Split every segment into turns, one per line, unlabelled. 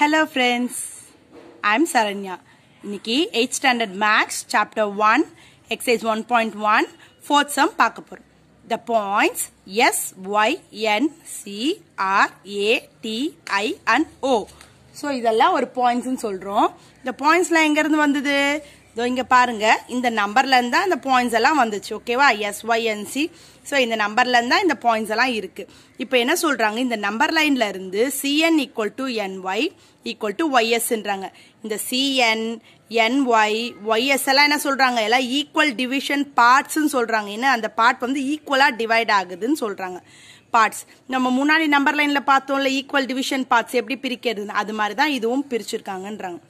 hello friends I'm Saranya இன்னைக்கு eight standard maths chapter one exercise one point one fourth sum பார்க்க போகிறோம் the points S Y N C R A T I and O so இதெல்லாம் ஒரு பாயிண்ட்ஸ்னு சொல்கிறோம் இந்த பாயிண்ட்ஸ்லாம் எங்கேருந்து வந்தது இதோ இங்கே பாருங்க இந்த நம்பர்லேருந்து தான் இந்த பாயிண்ட்ஸ் எல்லாம் வந்துச்சு ஓகேவா S Y N C so இந்த நம்பர்லேருந்து தான் இந்த பாயிண்ட்ஸ் எல்லாம் இருக்கு இப்போ என்ன சொல்றாங்க இந்த நம்பர் லைன்ல இருந்து C N equal to N Y equal to ஒய்எஸ்ன்றாங்க இந்த சிஎன் என்ஒய் ஒய்எஸ் எல்லாம் என்ன சொல்றாங்க எல்லாம் ஈக்குவல் டிவிஷன் பார்ட்ஸ்ன்னு சொல்றாங்க ஏன்னா அந்த பார்ட் வந்து ஈக்குவலா டிவைட் ஆகுதுன்னு சொல்றாங்க பார்ட்ஸ் நம்ம முன்னாடி நம்பர் லைன்ல பார்த்தோம்ல ஈக்குவல் டிவிஷன் பார்ட்ஸ் எப்படி பிரிக்கிறது அது மாதிரி தான் இதுவும் பிரிச்சிருக்காங்கன்றாங்க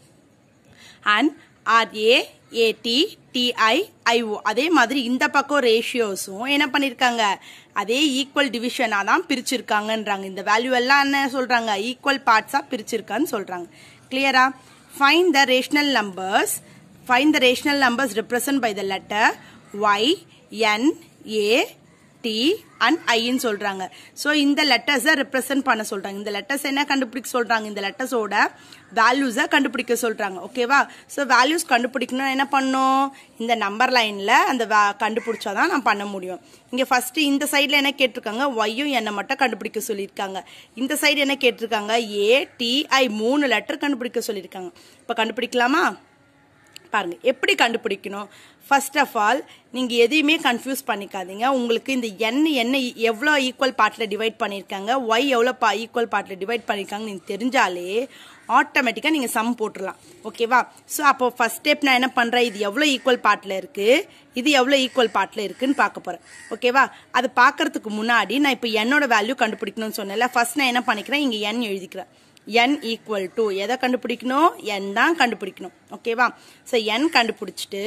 and R A A T T I I O அதே மாதிரி இந்த பக்கம் ரேஷியோஸும் என்ன பண்ணிருக்காங்க அதே ஈக்குவல் டிவிஷனாக தான் பிரிச்சிருக்காங்கன்றாங்க இந்த வேல்யூ எல்லாம் என்ன சொல்றாங்க ஈக்குவல் பார்ட்ஸாக பிரிச்சிருக்கான்னு சொல்றாங்க கிளியரா find the rational numbers find the rational numbers represent by the letter Y N A T and ஐன்னு சொல்றாங்க ஸோ இந்த லெட்டர்ஸை ரெப்ரசென்ட் பண்ண சொல்றாங்க இந்த லெட்டர்ஸ் என்ன கண்டுபிடிக்க சொல்றாங்க இந்த லெட்டர்ஸோட வேல்யூஸை கண்டுபிடிக்க சொல்றாங்க ஓகேவா ஸோ வேல்யூஸ் கண்டுபிடிக்கணும் என்ன பண்ணும் இந்த நம்பர் லைன்ல அந்த கண்டுபிடிச்சாதான் நான் பண்ண முடியும் இங்க ஃபர்ஸ்ட் இந்த சைட்ல என்ன கேட்டிருக்காங்க ஒய்யும் என்ன மட்டும் கண்டுபிடிக்க சொல்லியிருக்காங்க இந்த சைடு என்ன கேட்டிருக்காங்க ஏ டி ஐ மூணு லெட்டர் கண்டுபிடிக்க சொல்லியிருக்காங்க இப்போ கண்டுபிடிக்கலாமா பாருங்க எப்படி கண்டுபிடிக்கணும் ஃபர்ஸ்ட் ஆஃப் ஆல் நீங்க எதையுமே கன்ஃபியூஸ் பண்ணிக்காதீங்க உங்களுக்கு இந்த என் என்ன எவ்வளோ ஈக்குவல் பார்ட்ல டிவைட் பண்ணியிருக்காங்க ஒய் எவ்வளோ பா ஈக்குவல் பார்ட்ல டிவைட் பண்ணியிருக்காங்க நீங்க தெரிஞ்சாலே ஆட்டோமேட்டிக்காக நீங்கள் சம் போட்டுடலாம் ஓகேவா ஸோ அப்போ ஃபர்ஸ்ட் ஸ்டெப் நான் என்ன பண்ணுறேன் இது எவ்வளோ ஈக்குவல் பார்ட்டில் இருக்குது இது எவ்வளோ ஈக்குவல் பார்ட்டில் இருக்குன்னு பார்க்க போகிறேன் ஓகேவா அது பார்க்கறதுக்கு முன்னாடி நான் இப்போ என்னோட வேல்யூ கண்டுபிடிக்கணும்னு சொன்னேன்ல ஃபர்ஸ்ட் நான் என்ன பண்ணிக்கிறேன் இங்கே என் எழுதிக்கிறேன் n ஈக்குவல் டு எதை கண்டுபிடிக்கணும் n தான் கண்டுபிடிக்கணும் ஓகேவா ஸோ n கண்டுபிடிச்சிட்டு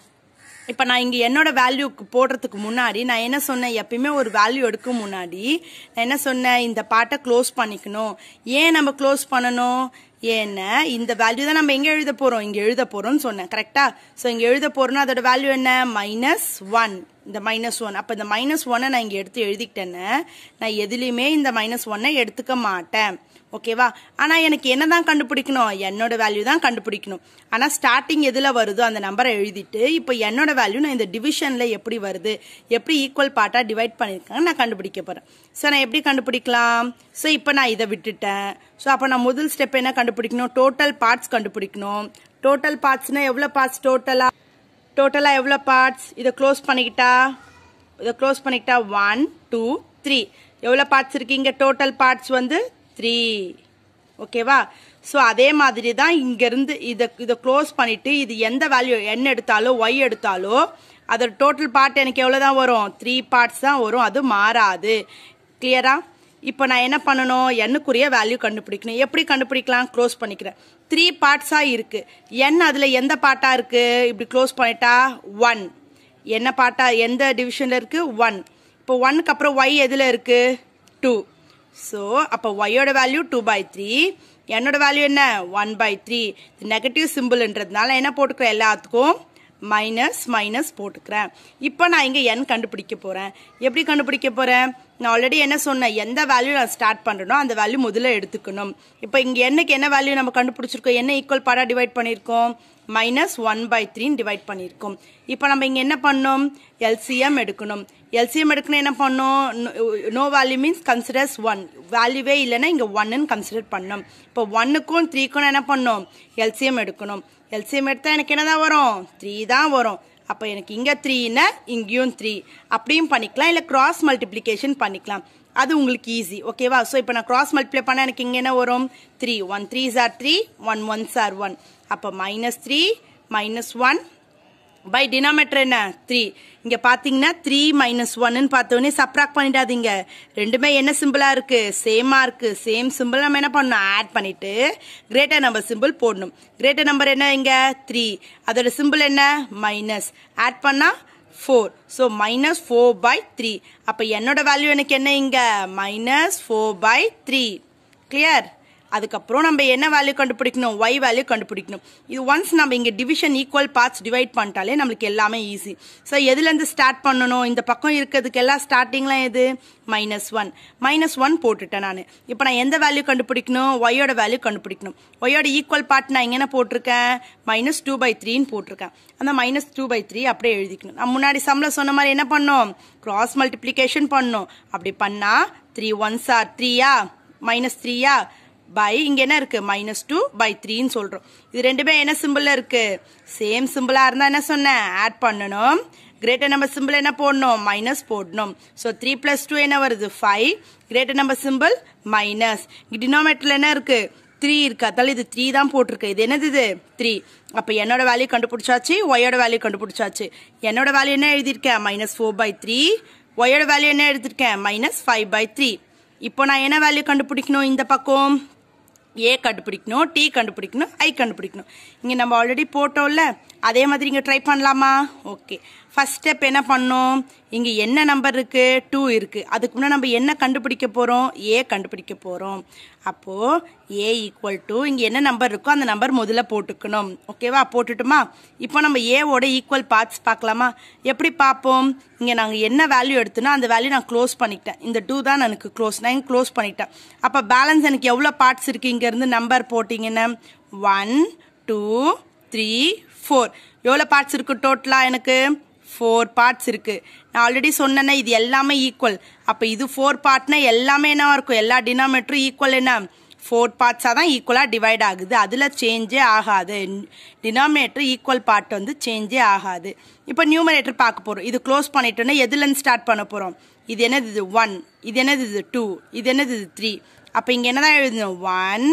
இப்போ நான் இங்கே என்னோட வேல்யூக்கு போடுறதுக்கு முன்னாடி நான் என்ன சொன்னேன் எப்பயுமே ஒரு வேல்யூ எடுக்க முன்னாடி நான் என்ன சொன்னேன் இந்த பாட்டை க்ளோஸ் பண்ணிக்கணும் ஏன் நம்ம க்ளோஸ் பண்ணணும் ஏன்னா இந்த வேல்யூ தான் நம்ம எங்கே எழுத போகிறோம் இங்கே எழுத போகிறோம்னு சொன்னேன் கரெக்டா ஸோ இங்கே எழுத போகிறோம்னா அதோட வேல்யூ என்ன மைனஸ் ஒன் இந்த மைனஸ் ஒன் அப்போ இந்த மைனஸ் ஒன்னை நான் இங்கே எடுத்து எழுதிக்கிட்டேன்னு நான் எதுலேயுமே இந்த மைனஸ் ஒன்னை எடுத்துக்க மாட்டேன் ஓகேவா ஆனா எனக்கு என்னதான் கண்டுபிடிக்கணும் என்னோட வேல்யூ தான் கண்டுபிடிக்கணும் ஆனா ஸ்டார்டிங் எதுல வருதோ அந்த நம்பரை எழுதிட்டு இப்போ என்னோட வேல்யூ நான் இந்த டிவிஷன்ல எப்படி வருது எப்படி ஈக்குவல் பார்ட்டா டிவைட் பண்ணிருக்காங்க நான் கண்டுபிடிக்க போறேன் ஸோ நான் எப்படி கண்டுபிடிக்கலாம் ஸோ இப்போ நான் இதை விட்டுட்டேன் ஸோ அப்போ நான் முதல் ஸ்டெப் என்ன கண்டுபிடிக்கணும் டோட்டல் பார்ட்ஸ் கண்டுபிடிக்கணும் டோட்டல் பார்ட்ஸ்னா எவ்வளோ பார்ட்ஸ் டோட்டலா டோட்டலா எவ்வளோ பார்ட்ஸ் இதை க்ளோஸ் பண்ணிக்கிட்டா இதை க்ளோஸ் பண்ணிக்கிட்டா ஒன் டூ த்ரீ எவ்வளோ பார்ட்ஸ் இருக்கீங்க டோட்டல் பார்ட்ஸ் வந்து த்ரீ ஓகேவா ஸோ அதே மாதிரி தான் இங்கேருந்து இதை இதை க்ளோஸ் பண்ணிட்டு இது எந்த வேல்யூ என் எடுத்தாலோ ஒய் எடுத்தாலோ அதோட டோட்டல் பார்ட் எனக்கு எவ்வளோ தான் வரும் த்ரீ பார்ட்ஸ் தான் வரும் அது மாறாது கிளியரா இப்போ நான் என்ன பண்ணணும் எண்ணுக்குரிய வேல்யூ கண்டுபிடிக்கணும் எப்படி கண்டுபிடிக்கலாம் க்ளோஸ் பண்ணிக்கிறேன் த்ரீ பார்ட்ஸாக இருக்கு என் அதில் எந்த பார்ட்டாக இருக்கு இப்படி க்ளோஸ் பண்ணிட்டா ஒன் என்ன பார்ட்டா எந்த டிவிஷனில் இருக்கு ஒன் இப்போ ஒன்னுக்கு அப்புறம் ஒய் எதில் இருக்கு டூ ஸோ அப்போ ஒய்யோட வேல்யூ டூ பை த்ரீ என்னோட வேல்யூ என்ன ஒன் பை த்ரீ நெகட்டிவ் சிம்பிள்ன்றதுனால என்ன போட்டுக்கிறேன் எல்லாத்துக்கும் மைனஸ் மைனஸ் போட்டுக்கிறேன் இப்போ நான் இங்கே என் கண்டுபிடிக்க போகிறேன் எப்படி கண்டுபிடிக்க போகிறேன் நான் ஆல்ரெடி என்ன சொன்னேன் எந்த வேல்யூ நான் ஸ்டார்ட் பண்ணுறனோ அந்த வேல்யூ முதல்ல எடுத்துக்கணும் இப்போ இங்கே என்னக்கு என்ன வேல்யூ நம்ம கண்டுபிடிச்சிருக்கோம் என்ன ஈக்குவல் பாடாக டிவைட் பண்ணியிருக்கோம் மைனஸ் ஒன் பை த்ரீன்னு டிவைட் பண்ணியிருக்கோம் இப்போ நம்ம இங்கே என்ன பண்ணோம் எல்சிஎம் எடுக்கணும் எல்சிஎம் எடுக்கணும் என்ன பண்ணோம் no value means considers one வேல்யூவே இல்லைன்னா இங்கே ஒன்னு கன்சிடர் பண்ணோம் இப்போ ஒன்னுக்கும் த்ரீக்கும் என்ன பண்ணோம் எல்சிஎம் எடுக்கணும் எல்சிஎம் எடுத்தால் எனக்கு என்ன தான் வரும் த்ரீ தான் வரும் அப்போ எனக்கு இங்கே த்ரீன்னா இங்கேயும் த்ரீ அப்படியும் பண்ணிக்கலாம் இல்லை கிராஸ் மல்டிப்ளிகேஷன் பண்ணிக்கலாம் அது உங்களுக்கு ஈஸி ஓகேவா ஸோ இப்போ நான் கிராஸ் மல்டிப்ளை பண்ணால் எனக்கு இங்கே என்ன வரும் three one three sir three one one sir one அப்போ minus three minus one by denominator என்ன த்ரீ இங்க பாத்தீங்கன்னா த்ரீ மைனஸ் ஒன்னு பார்த்தோன்னே சப்ராக்ட் பண்ணிடாதீங்க ரெண்டுமே என்ன சிம்பிளா இருக்கு சேமா இருக்கு சேம் சிம்பிள் நம்ம என்ன பண்ணணும் ஆட் பண்ணிட்டு கிரேட்டர் நம்பர் சிம்பிள் போடணும் கிரேட்டர் நம்பர் என்ன இங்க த்ரீ அதோட சிம்பிள் என்ன மைனஸ் ஆட் பண்ணா four so minus four by three அப்போ என்னோட வேல்யூ எனக்கு என்ன இங்க minus four by three clear அதுக்கப்புறம் நம்ம என்ன வேல்யூ கண்டுபிடிக்கணும் ஒய் வேல்யூ கண்டுபிடிக்கணும் இது ஒன்ஸ் நம்ம இங்கே டிவிஷன் ஈக்குவல் பார்ட்ஸ் டிவைட் பண்ணிட்டாலே நம்மளுக்கு எல்லாமே ஈஸி ஸோ எதுலேருந்து ஸ்டார்ட் பண்ணணும் இந்த பக்கம் இருக்கிறதுக்கு எல்லாம் ஸ்டார்டிங்லாம் எது மைனஸ் ஒன் மைனஸ் ஒன் போட்டுட்டேன் நான் இப்போ நான் எந்த வேல்யூ கண்டுபிடிக்கணும் ஒய்யோட வேல்யூ கண்டுபிடிக்கணும் ஒய்யோட ஈக்குவல் பார்ட் நான் எங்கே போட்டிருக்கேன் மைனஸ் டூ பை த்ரீன்னு போட்டிருக்கேன் அந்த மைனஸ் டூ பை த்ரீ அப்படியே எழுதிக்கணும் நான் முன்னாடி சம்மில் சொன்ன மாதிரி என்ன பண்ணோம் கிராஸ் மல்டிப்ளிகேஷன் பண்ணோம் அப்படி பண்ணால் த்ரீ ஒன்ஸ் ஆர் த்ரீயா மைனஸ் த்ரீயா பை இங்க என்ன இருக்கு மைனஸ் டூ பை த்ரீன்னு சொல்றோம் இது ரெண்டுமே என்ன சிம்பிள்ல இருக்கு சேம் சிம்பிளா இருந்தா என்ன சொன்னேன் ஆட் பண்ணணும் கிரேட்டர் நம்பர் சிம்பிள் என்ன போடணும் மைனஸ் போடணும் ஸோ த்ரீ பிளஸ் டூ என்ன வருது five greater number symbol minus டினாமேட்டர்ல என்ன இருக்கு த்ரீ இருக்கு அதால இது த்ரீ தான் போட்டிருக்கு இது என்னது இது த்ரீ அப்போ என்னோட வேல்யூ கண்டுபிடிச்சாச்சு ஒய்யோட வேல்யூ கண்டுபிடிச்சாச்சு என்னோட வேல்யூ என்ன எழுதியிருக்கேன் மைனஸ் ஃபோர் பை த்ரீ ஒய்யோட வேல்யூ என்ன எழுதியிருக்கேன் மைனஸ் ஃபைவ் பை த்ரீ இப்போ நான் என்ன வேல்யூ கண்டுபிடிக்கணும் இந்த பக்கம் ஏ கண்டுபிடிக்கணும் டி கண்டுபிடிக்கணும் ஐ கண்டுபிடிக்கணும் இங்கே நம்ம ஆல்ரெடி போட்டோம்ல அதே மாதிரி இங்கே ட்ரை பண்ணலாமா ஓகே ஃபர்ஸ்ட் ஸ்டெப் என்ன பண்ணோம் இங்கே என்ன நம்பர் இருக்கு டூ இருக்கு அதுக்கு முன்னாடி நம்ம என்ன கண்டுபிடிக்க போகிறோம் ஏ கண்டுபிடிக்க போகிறோம் அப்போது ஏ ஈக்குவல் டு இங்கே என்ன நம்பர் இருக்கோ அந்த நம்பர் முதல்ல போட்டுக்கணும் ஓகேவா போட்டுட்டுமா இப்போ நம்ம ஏவோட ஈக்குவல் பார்ட்ஸ் பார்க்கலாமா எப்படி பார்ப்போம் இங்கே நாங்கள் என்ன வேல்யூ எடுத்தோன்னா அந்த வேல்யூ நான் க்ளோஸ் பண்ணிக்கிட்டேன் இந்த டூ தான் எனக்கு க்ளோஸ் நான் இங்கே க்ளோஸ் பண்ணிக்கிட்டேன் அப்போ பேலன்ஸ் எனக்கு எவ்வளோ பார்ட்ஸ் இருக்குது இங்கேருந்து நம்பர் போட்டிங்கன்னா ஒன் டூ த்ரீ ஃபோர் எவ்வளோ பார்ட்ஸ் இருக்கு டோட்டலாக எனக்கு ஃபோர் பார்ட்ஸ் இருக்கு நான் ஆல்ரெடி சொன்னேன்னா இது எல்லாமே ஈக்குவல் அப்போ இது ஃபோர் பார்ட்னா எல்லாமே என்னவா இருக்கும் எல்லா டினாமேட்டரும் ஈக்குவல் என்ன ஃபோர் பார்ட்ஸாக தான் ஈக்குவலாக டிவைட் ஆகுது அதில் சேஞ்சே ஆகாது டினாமினேட்டர் ஈக்குவல் பார்ட் வந்து சேஞ்சே ஆகாது இப்போ நியூமரேட்டர் பார்க்க போகிறோம் இது க்ளோஸ் பண்ணிட்டோன்னா எதுலேருந்து ஸ்டார்ட் பண்ண போகிறோம் இது என்னது இது ஒன் இது என்னது இது டூ இது என்னது இது த்ரீ அப்போ இங்கே என்னதான் எழுதணும் ஒன்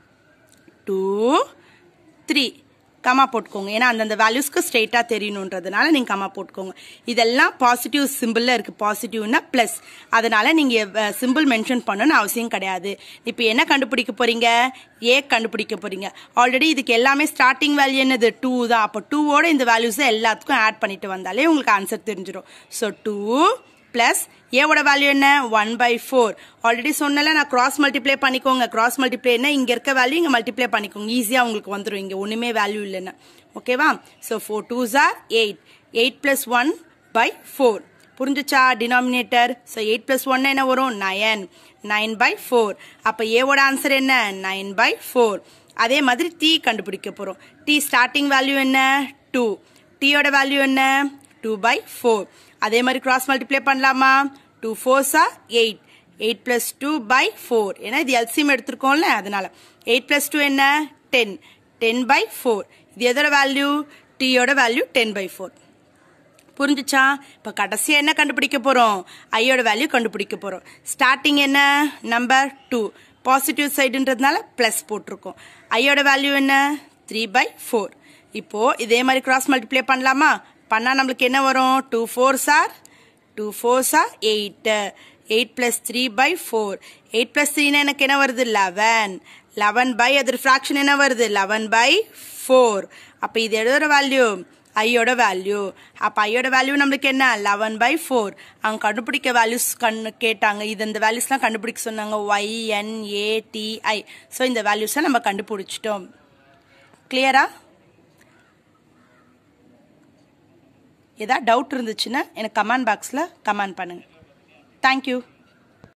டூ த்ரீ கமா போட்டுக்கோங்க ஏன்னா அந்தந்த வேல்யூஸ்க்கு ஸ்ட்ரெயிட்டாக தெரியணுன்றதுனால நீங்கள் கமா போட்டுக்கோங்க இதெல்லாம் பாசிட்டிவ் சிம்பிளில் இருக்குது பாசிட்டிவ்னா ப்ளஸ் அதனால நீங்கள் சிம்பிள் மென்ஷன் பண்ணணும்னு அவசியம் கிடையாது இப்போ என்ன கண்டுபிடிக்க போறீங்க ஏ கண்டுபிடிக்க போறீங்க ஆல்ரெடி இதுக்கு எல்லாமே ஸ்டார்டிங் வேல்யூ என்னது டூ தான் அப்போ டூவோட இந்த வேல்யூஸை எல்லாத்துக்கும் ஆட் பண்ணிட்டு வந்தாலே உங்களுக்கு ஆன்சர் தெரிஞ்சிடும் ஸோ டூ பிளஸ் ஏவோட வேல்யூ என்ன ஒன் பை ஃபோர் ஆல்ரெடி சொன்னல நான் கிராஸ் மல்டிப்ளை பண்ணிக்கோங்க கிராஸ் மல்டிப்ளைனா இங்க இருக்க வேல்யூ இங்க மல்டிப்ளை பண்ணிக்கோங்க ஈஸியா உங்களுக்கு வந்துடும் இங்க ஒண்ணுமே வேல்யூ இல்லைன்னா ஓகேவா so four two or eight eight plus one by four புரிஞ்சுச்சா denominator so eight plus one என்ன வரும் நயன் நைன் பை ஃபோர் அப்போ ஏவோட ஆன்சர் என்ன நைன் பை ஃபோர் அதே மாதிரி டி கண்டுபிடிக்க போகிறோம் டி ஸ்டார்டிங் வேல்யூ என்ன டூ டீயோட வேல்யூ என்ன டூ பை ஃபோர் அதே மாதிரி கிராஸ் மல்டிப்ளை பண்ணலாமா டூ ஃபோர்ஸா eight eight plus two by four ஏன்னா இது எல்சியம் எடுத்திருக்கோம்ல அதனால எயிட் பிளஸ் டூ என்ன டென் டென் பை ஃபோர் இது எதோட வேல்யூ டீயோட வேல்யூ டென் பை ஃபோர் புரிஞ்சுச்சா இப்போ கடைசியாக என்ன கண்டுபிடிக்க போகிறோம் ஐயோட வேல்யூ கண்டுபிடிக்க போகிறோம் ஸ்டார்டிங் என்ன நம்பர் டூ பாசிட்டிவ் சைடுன்றதுனால ப்ளஸ் போட்டிருக்கோம் ஐயோட வேல்யூ என்ன த்ரீ பை ஃபோர் இப்போது இதே மாதிரி கிராஸ் மல்டிப்ளை பண்ணலாமா பண்ணால் நம்மளுக்கு என்ன வரும் two four sir two four sir eight eight plus three by four eight plus த்ரீனா எனக்கு என்ன வருது லெவன் லெவன் பை அது ஃப்ராக்ஷன் என்ன வருது லெவன் பை ஃபோர் அப்போ இது எதோட வேல்யூ ஐயோட வேல்யூ அப்போ ஐயோட வேல்யூ நம்மளுக்கு என்ன லெவன் பை ஃபோர் அவங்க கண்டுபிடிக்க வேல்யூஸ் கண்ணு கேட்டாங்க இது இந்த வேல்யூஸ்லாம் கண்டுபிடிக்க சொன்னாங்க Y N A T I so இந்த வேல்யூஸை நம்ம கண்டுபிடிச்சிட்டோம் கிளியரா ஏதாவது டவுட் இருந்துச்சுன்னா எனக்கு கமெண்ட் பாக்ஸில் கமெண்ட் பண்ணுங்கள் தேங்க்யூ